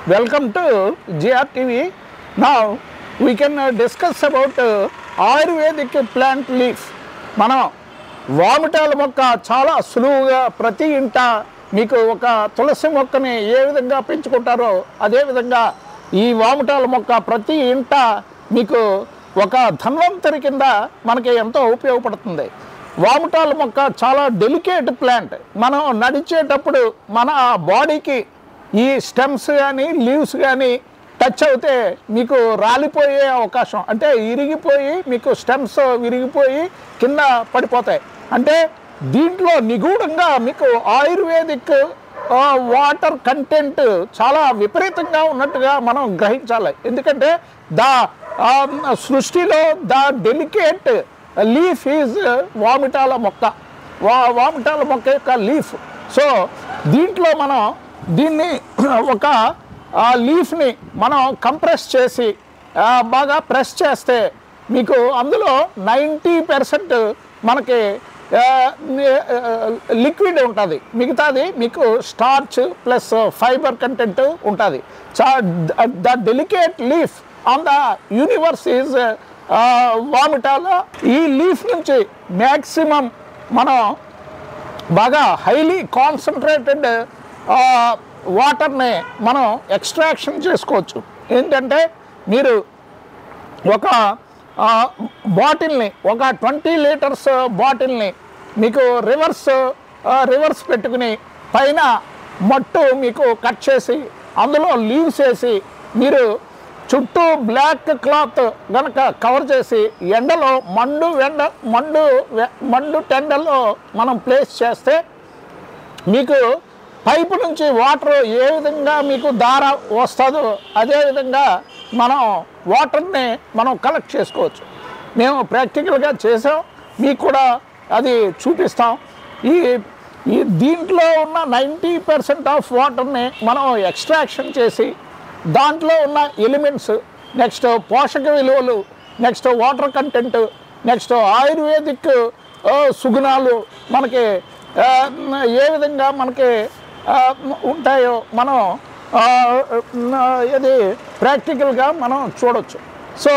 Welcome to GRTV. Now we can uh, discuss about uh, Ayurvedic plant leaf. మనం వామిటాల మొక్క చాలా సులువుగా ప్రతి ఇంట మీకు ఒక తులసి మొక్కని ఏ విధంగా పెంచుకుంటారో అదే విధంగా ఈ వామిటాల మొక్క ప్రతి ఇంట మీకు ఒక ధన్వంతరి కింద మనకి ఎంతో ఉపయోగపడుతుంది వాముటాల మొక్క చాలా డెలికేట్ ప్లాంట్ మనం నడిచేటప్పుడు మన బాడీకి ఈ స్టెమ్స్ కానీ లీవ్స్ కానీ టచ్ అవుతే మీకు రాలిపోయే అవకాశం అంటే ఇరిగిపోయి మీకు స్టెమ్స్ విరిగిపోయి కింద పడిపోతాయి అంటే దీంట్లో నిగూఢంగా మీకు ఆయుర్వేదిక్ ఆ, వాటర్ కంటెంట్ చాలా విపరీతంగా ఉన్నట్టుగా మనం గ్రహించాలి ఎందుకంటే దా ఆ, సృష్టిలో ద డెలికేట్ లీఫ్ ఈజ్ వామిటాల మొక్క వా వామిటాల మొక్క యొక్క లీఫ్ సో దీంట్లో మనం దీన్ని ఒక ఆ లీఫ్ని మనం కంప్రెస్ చేసి ఆ, బాగా ప్రెస్ చేస్తే మీకు అందులో నైంటీ పర్సెంట్ మనకి లిక్విడ్ ఉంటుంది మిగతాది మీకు స్టార్చ్ ప్లస్ ఫైబర్ కంటెంట్ ఉంటుంది the delicate leaf on the universe is వామిటాల ఈ లీఫ్ నుంచి మ్యాక్సిమం మనం బాగా హైలీ కాన్సన్ట్రేటెడ్ వాటర్ని మనం ఎక్స్ట్రాక్షన్ చేసుకోవచ్చు ఏంటంటే మీరు ఒక బాటిల్ని ఒక ట్వంటీ లీటర్స్ బాటిల్ని మీకు రివర్స్ రివర్స్ పెట్టుకుని పైన మట్టు మీకు కట్ చేసి అందులో లీవ్స్ వేసి మీరు చుట్టూ బ్లాక్ క్లాత్ గనక కవర్ చేసి ఎండలో మండు ఎండ మండు వె- మండు టెండలో మనం ప్లేస్ చేస్తే మీకు పైపు నుంచి వాటర్ ఏ విధంగా మీకు దార వస్తుందో అదే విధంగా మనం వాటర్ని మనం కలెక్ట్ చేసుకోవచ్చు మేము ప్రాక్టికల్గా చేసాం మీకు కూడా అది చూపిస్తాం ఈ ఈ దీంట్లో ఉన్న నైంటీ పర్సెంట్ ఆఫ్ వాటర్ని మనం ఎక్స్ట్రాక్షన్ చేసి దాంట్లో ఉన్న ఎలిమెంట్స్ నెక్స్ట్ పోషక విలువలు next water content next Ayurvedic ఆ, సుగుణాలు మనకి ఆ, ఏ విధంగా మనకి ఆ, ఉంటాయో మనం ఆ, ఆ, ఇది ప్రాక్టికల్గా మనం చూడొచ్చు సో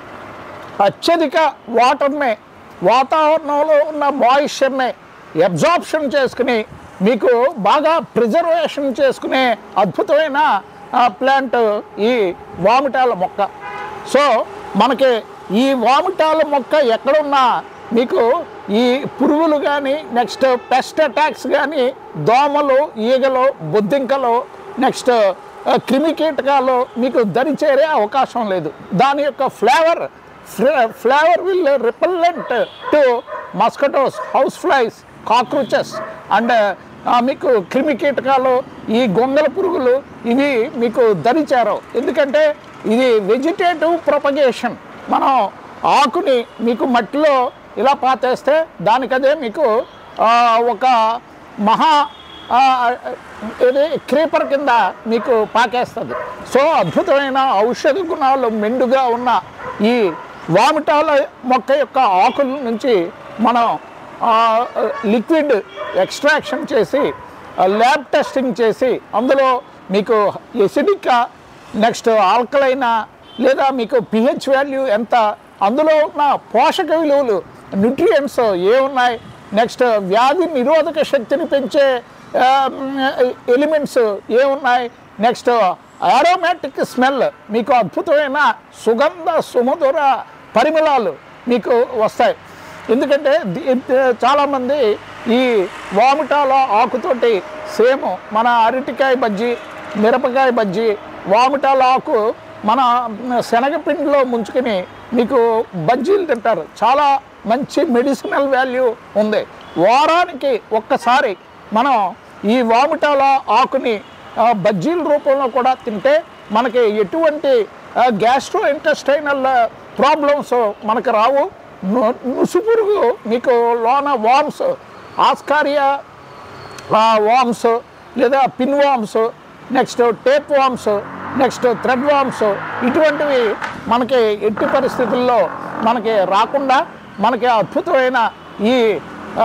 అత్యధిక వాటర్ని వాతావరణంలో ఉన్న మాయిశ్చర్ని అబ్జార్ప్షన్ చేసుకుని మీకు బాగా ప్రిజర్వేషన్ చేసుకునే అద్భుతమైన ప్లాంట్ ఈ వామిటాల మొక్క సో మనకి ఈ వామిటాల మొక్క ఎక్కడున్నా మీకు ఈ పురుగులు కానీ నెక్స్ట్ పెస్ట్ అటాక్స్ కానీ దోమలు ఈగలు బొద్దింకలు నెక్స్ట్ క్రిమి కీటకాలు మీకు దరి చేరే అవకాశం లేదు దాని యొక్క flavour flavour will repellent to mosquitoes house flies cockroaches and మీకు క్రిమి కీటకాలు ఈ గొంగల పురుగులు ఇవి మీకు దరిచారు ఎందుకంటే ఇది వెజిటేటివ్ ప్రొపగేషన్ మనం ఆకుని మీకు మట్టిలో ఇలా పాతేస్తే దానికదే మీకు ఆ, ఒక మహా ఆ, ఇది క్రీపర్ కింద మీకు పాకేస్తుంది సో అద్భుతమైన ఔషధ గుణాలు మెండుగా ఉన్న ఈ వామిటాల మొక్క యొక్క ఆకుల నుంచి మనం లిక్విడ్ ఎక్స్ట్రాక్షన్ చేసి ల్యాబ్ టెస్టింగ్ చేసి అందులో మీకు ఎసిడికా నెక్స్ట్ ఆల్కలైనా లేదా మీకు పిహెచ్ వాల్యూ ఎంత అందులో ఉన్న పోషక విలువలు న్యూట్రియంట్స్ ఏ ఉన్నాయి నెక్స్ట్ వ్యాధి నిరోధక శక్తిని పెంచే ఎలిమెంట్స్ ఏ ఉన్నాయి నెక్స్ట్ ఆరోమాటిక్ స్మెల్ మీకు అద్భుతమైన సుగంధ సుమధుర పరిమళాలు మీకు వస్తాయి ఎందుకంటే ది- ది- చాలామంది ఈ వామిటాల ఆకుతోటి సేమ్ మన అరటికాయ బజ్జీ మిరపకాయ బజ్జీ వామిటాల ఆకు మన శనగపిండిలో ముంచుకొని మీకు బజ్జీలు తింటారు చాలా మంచి మెడిసినల్ వాల్యూ ఉంది వారానికి ఒక్కసారి మనం ఈ వామిటాల ఆకుని ఆ, బజ్జీల రూపంలో కూడా తింటే మనకి ఎటువంటి గ్యాస్ట్రో ఇంటెస్టైనల్ ప్రాబ్లమ్స్ మనకు రావు ను- నుసుపురుగు మీకు లోన వామ్స్ ఆస్కారియా వామ్స్ లేదా pin worms next tape worms next thread worms ఇటువంటివి మనకి ఎట్టి పరిస్థితుల్లో మనకి రాకుండా మనకి అద్భుతమైన ఈ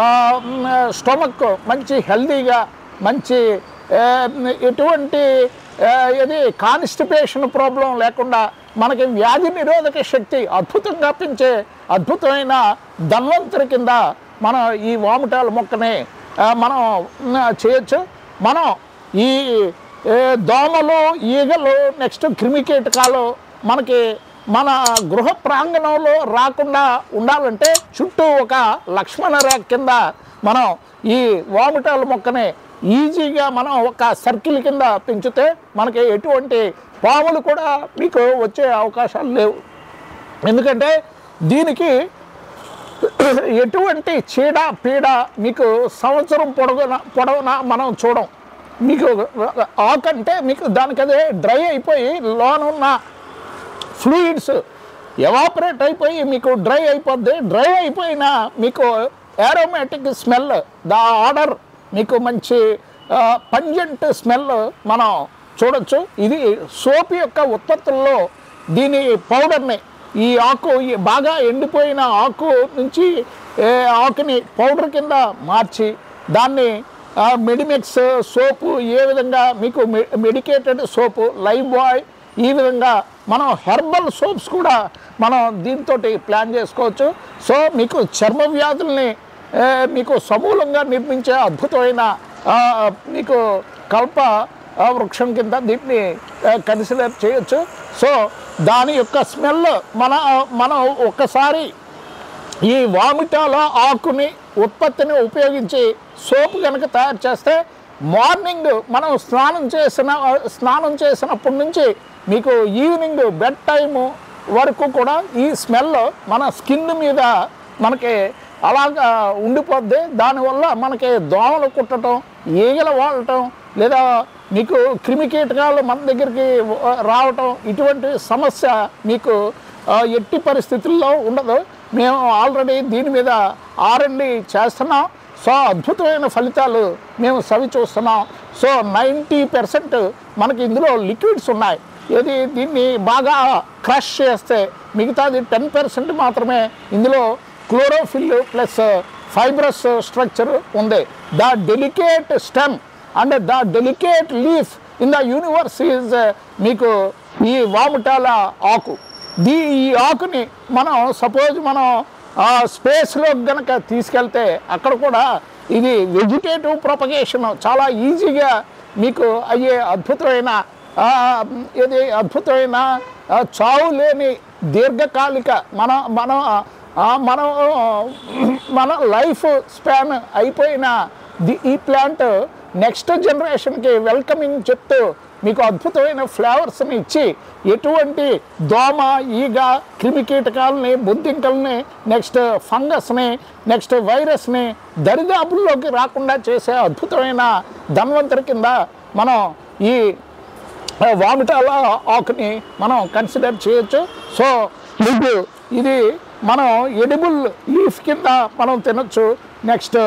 స్టొమక్ మంచి హెల్దీగా మంచి ఆ, ఎటువంటి ఆ, ఇది కాన్స్టిపేషన్ ప్రాబ్లం లేకుండా మనకి వ్యాధి నిరోధక శక్తి అద్భుతంగా పెంచే అద్భుతమైన ధన్వంతరి కింద మనం ఈ వామిటాల మొక్కని ఆ, మనం ఆ, చేయొచ్చు మనం ఈ ఏ, దోమలు ఈగలు నెక్స్ట్ క్రిమికీటకాలు మనకి మన గృహ ప్రాంగణంలో రాకుండా ఉండాలంటే చుట్టూ ఒక లక్ష్మణ రేఖ కింద మనం ఈ వామిటాల మొక్కని ఈజీగా మనం ఒక సర్కిల్ కింద పెంచితే మనకి ఎటువంటి పాములు కూడా మీకు వచ్చే అవకాశాలు లేవు ఎందుకంటే దీనికి ఎటువంటి చీడ పీడ మీకు సంవత్సరం పొడవున పొడవునా మనం చూడం మీకు ఆకు అంటే మీకు దానికి అదే డ్రై అయిపోయి లోనున్న ఫ్లూయిడ్స్ ఎవాపరేట్ అయిపోయి మీకు డ్రై అయిపోద్ది డ్రై అయిపోయిన మీకు ఏరోమేటిక్ స్మెల్ ద ఆర్డర్ మీకు మంచి పంజెంట్ స్మెల్ మనం చూడొచ్చు ఇది సోప్ యొక్క ఉత్పత్తుల్లో దీని పౌడర్ని ఈ ఆకు ఈ బాగా ఎండిపోయిన ఆకు నుంచి ఏ, ఆకుని పౌడర్ కింద మార్చి దాన్ని ఆ, మెడిమిక్స్ సోపు ఏ విధంగా మీకు మె- మెడికేటెడ్ సోపు లైవ్ బాయ్ ఈ విధంగా మనం హెర్బల్ సోప్స్ కూడా మనం దీంతో ప్లాన్ చేసుకోవచ్చు సో మీకు చర్మ వ్యాధుల్ని ఏ, మీకు సమూలంగా నిర్మించే అద్భుతమైన ఆ, మీకు కల్ప ఆ, వృక్షం కింద దీన్ని కన్సిడర్ చేయొచ్చు సో దాని యొక్క స్మెల్ మన మనం ఒక్కసారి ఈ వామిటాల ఆకుని ఉత్పత్తిని ఉపయోగించి సోప్ కనుక తయారు చేస్తే మార్నింగ్ మనం స్నానం చేసిన స్నానం చేసినప్పటి నుంచి మీకు ఈవినింగ్ బెడ్ టైము వరకు కూడా ఈ స్మెల్ మన స్కిన్ మీద మనకి అలాగా ఉండిపోద్ది దానివల్ల మనకి దోమలు కుట్టడం ఈగలు వాడటం లేదా మీకు క్రిమికీటకాలు మన దగ్గరికి వ- రావటం ఇటువంటి సమస్య మీకు ఆ, ఎట్టి పరిస్థితుల్లో ఉండదు మేము ఆల్రెడీ దీని మీద ఆర్ఎండి చేస్తున్నాం సో అద్భుతమైన ఫలితాలు మేము సవి చూస్తున్నాం సో నైంటీ పర్సెంట్ మనకి ఇందులో లిక్విడ్స్ ఉన్నాయి ఇది దీన్ని బాగా క్రష్ చేస్తే మిగతాది టెన్ పర్సెంట్ మాత్రమే ఇందులో క్లోరోఫిల్ ప్లస్ ఫైబ్రస్ స్ట్రక్చర్ ఉంది the delicate stem and the delicate leaf in the universe is మీకు ఈ వాముటాల ఆకు దీ ఈ ఆకుని మనం సపోజ్ మనం స్పేస్లో గనక తీసుకెళ్తే అక్కడ కూడా ఇది వెజిటేటివ్ ప్రొపగేషన్ చాలా ఈజీగా మీకు అయ్యే అద్భుతమైన ఆ, ఇది అద్భుతమైన ఆ, చావు లేని దీర్ఘకాలిక మన మన ఆ, మనం మన లైఫ్ స్పాన్ అయిపోయిన ది- ఈ ప్లాంట్ నెక్స్ట్ జనరేషన్కి వెల్కమింగ్ చెప్తూ మీకు అద్భుతమైన ఫ్లేవర్స్ని ఇచ్చి ఎటువంటి దోమ ఈగ క్రిమికీటకాలని బొద్దింకల్ని నెక్స్ట్ ఫంగస్ని నెక్స్ట్ వైరస్ని దరిదాపుల్లోకి రాకుండా చేసే అద్భుతమైన ధన్వంతరి కింద మనం ఈ వామిటాల ఆకుని మనం కన్సిడర్ చేయొచ్చు సో మీకు ఇది మనం ఎడిబుల్ లీఫ్ కింద మనం తినొచ్చు నెక్స్ట్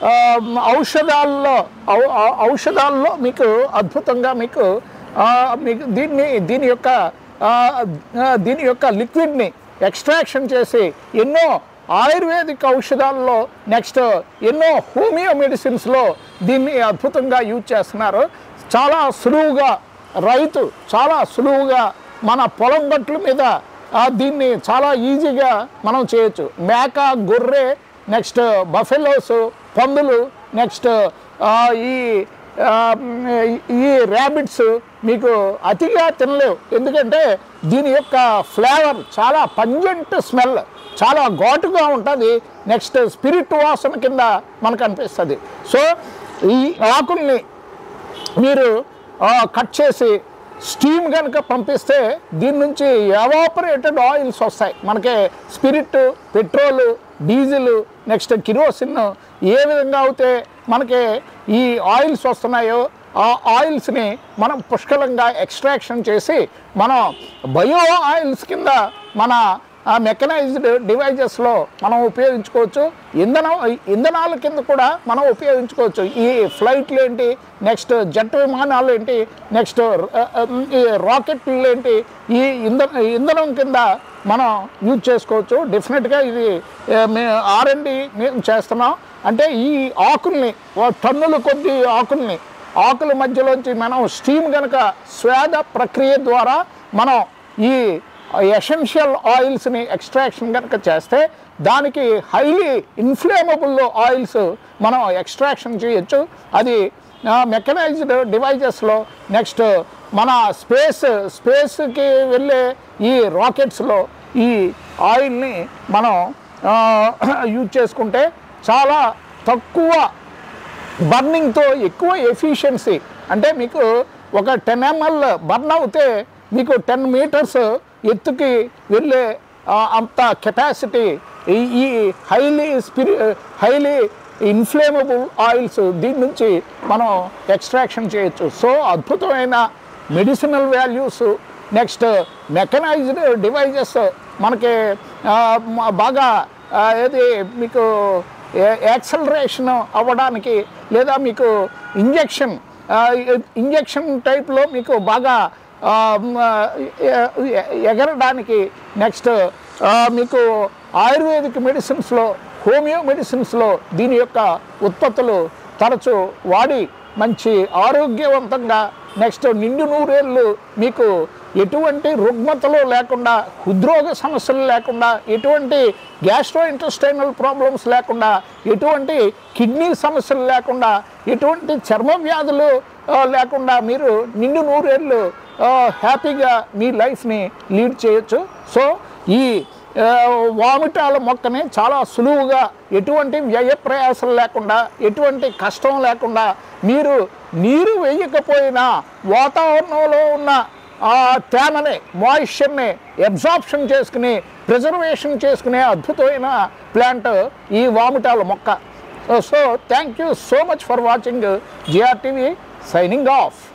ఔషధాల్లో ఔ- ఔ- ఔషధాల్లో మీకు అద్భుతంగా మీకు ఆ, మీకు దీన్ని దీని యొక్క ఆ, ఆ, దీని యొక్క లిక్విడ్ని ఎక్స్ట్రాక్షన్ చేసి ఎన్నో ఆయుర్వేదిక్ ఔషధాల్లో నెక్స్ట్ ఎన్నో హోమియో మెడిసిన్స్లో దీన్ని అద్భుతంగా యూజ్ చేస్తున్నారు చాలా సులువుగా రైతు చాలా సులువుగా మన పొలం గట్ల మీద ఆ, దీన్ని చాలా ఈజీగా మనం చేయొచ్చు మేక గొర్రె నెక్స్ట్ బఫెలోస్ పందులు నెక్స్ట్ ఈ ఆ, ఈ ర్యాబిట్స్ మీకు అతిగా తినలేవు ఎందుకంటే దీని యొక్క ఫ్లేవర్ చాలా పంజెంట్ స్మెల్ చాలా ఘాటుగా ఉంటుంది నెక్స్ట్ స్పిరిట్ వాసన కింద మనకు అనిపిస్తుంది సో ఈ ఆకుల్ని మీరు ఆ, కట్ చేసి స్టీమ్ కనుక పంపిస్తే దీని నుంచి ఎవాపరేటెడ్ ఆయిల్స్ వస్తాయి మనకి spirit petrol diesel next kerosene ఏ విధంగా అయితే మనకి ఈ ఆయిల్స్ వస్తున్నాయో ఆ ఆయిల్స్ని మనం పుష్కలంగా ఎక్స్ట్రాక్షన్ చేసి మనం బయో ఆయిల్స్ కింద మన ఆ మెకనైజ్డ్ డివైజెస్లో మనం ఉపయోగించుకోవచ్చు ఇంధనం ఇంధనాల కింద కూడా మనం ఉపయోగించుకోవచ్చు ఈ ఫ్లైట్లు ఏంటి నెక్స్ట్ జెట్ విమానాలు ఏంటి నెక్స్ట్ ఈ రాకెట్లు ఏంటి ఈ ఇంధన ఇంధనం కింద మనం యూజ్ చేసుకోవచ్చు డెఫినెట్గా ఇది ఆర్ అండి మేము చేస్తున్నాం అంటే ఈ ఆకుల్ని ఓ టన్నుల కొద్ది ఆకుల్ని ఆకుల మధ్యలోంచి మనం స్టీమ్ కనుక స్వేద ప్రక్రియ ద్వారా మనం ఈ ఎసెన్షియల్ ఆయిల్స్ని ఎక్స్ట్రాక్షన్ కనుక చేస్తే దానికి హైలీ ఇన్ఫ్లేమబుల్ ఆయిల్స్ మనం ఎక్స్ట్రాక్షన్ చేయొచ్చు అది మెకనైజ్డ్ డివైజెస్లో నెక్స్ట్ మన స్పేస్ స్పేస్కి వెళ్ళే ఈ రాకెట్స్లో ఈ ఆయిల్ని మనం యూజ్ చేసుకుంటే చాలా తక్కువ బర్నింగ్తో ఎక్కువ ఎఫిషియన్సీ అంటే మీకు ఒక టెన్ ఎంఎల్ బర్న్ అవుతే మీకు టెన్ మీటర్స్ ఎత్తుకి వెళ్ళే ఆ, అంత కెపాసిటీ ఈ ఈ హైలీ స్పిరి హైలీ ఇన్ఫ్లేమబుల్ ఆయిల్స్ దీని నుంచి మనం ఎక్స్ట్రాక్షన్ చేయొచ్చు సో అద్భుతమైన medicinal values next mechanised devices మనకి ఆ, మ- బాగా ఆ, ఏది మీకు యాక్సలరేషన్ అవ్వడానికి లేదా మీకు ఇంజెక్షన్ ఇంజెక్షన్ టైప్లో మీకు బాగా ఆ, మ, ఎ- ఎ- ఎగరడానికి నెక్స్ట్ మీకు ఆయుర్వేదిక్ మెడిసిన్స్లో హోమియో మెడిసిన్స్లో దీని యొక్క ఉత్పత్తులు తరచు వాడి మంచి ఆరోగ్యవంతంగా నెక్స్ట్ నిండు నూరేళ్ళు మీకు ఎటువంటి రుగ్మతలు లేకుండా హృద్రోగ సమస్యలు లేకుండా ఎటువంటి గ్యాస్ట్రో ఇంటెస్టైనల్ ప్రాబ్లమ్స్ లేకుండా ఎటువంటి కిడ్నీ సమస్యలు లేకుండా ఎటువంటి చర్మ వ్యాధులు ఆ, లేకుండా మీరు నిండు నూరేళ్ళు ఆ, హ్యాపీగా మీ లైఫ్ని లీడ్ చేయొచ్చు సో ఈ ఆ, వామిటాల మొక్కని చాలా సులువుగా ఎటువంటి వ్యయ ప్రయాసాలు లేకుండా ఎటువంటి కష్టం లేకుండా మీరు నీరు వేయకపోయినా వాతావరణంలో ఉన్న ఆ తేమని మాయిశ్చర్ని అబ్జార్ప్షన్ చేసుకుని ప్రిజర్వేషన్ చేసుకునే అద్భుతమైన ప్లాంట్ ఈ వామిటాల మొక్క so thank you so much for watching GR TV signing of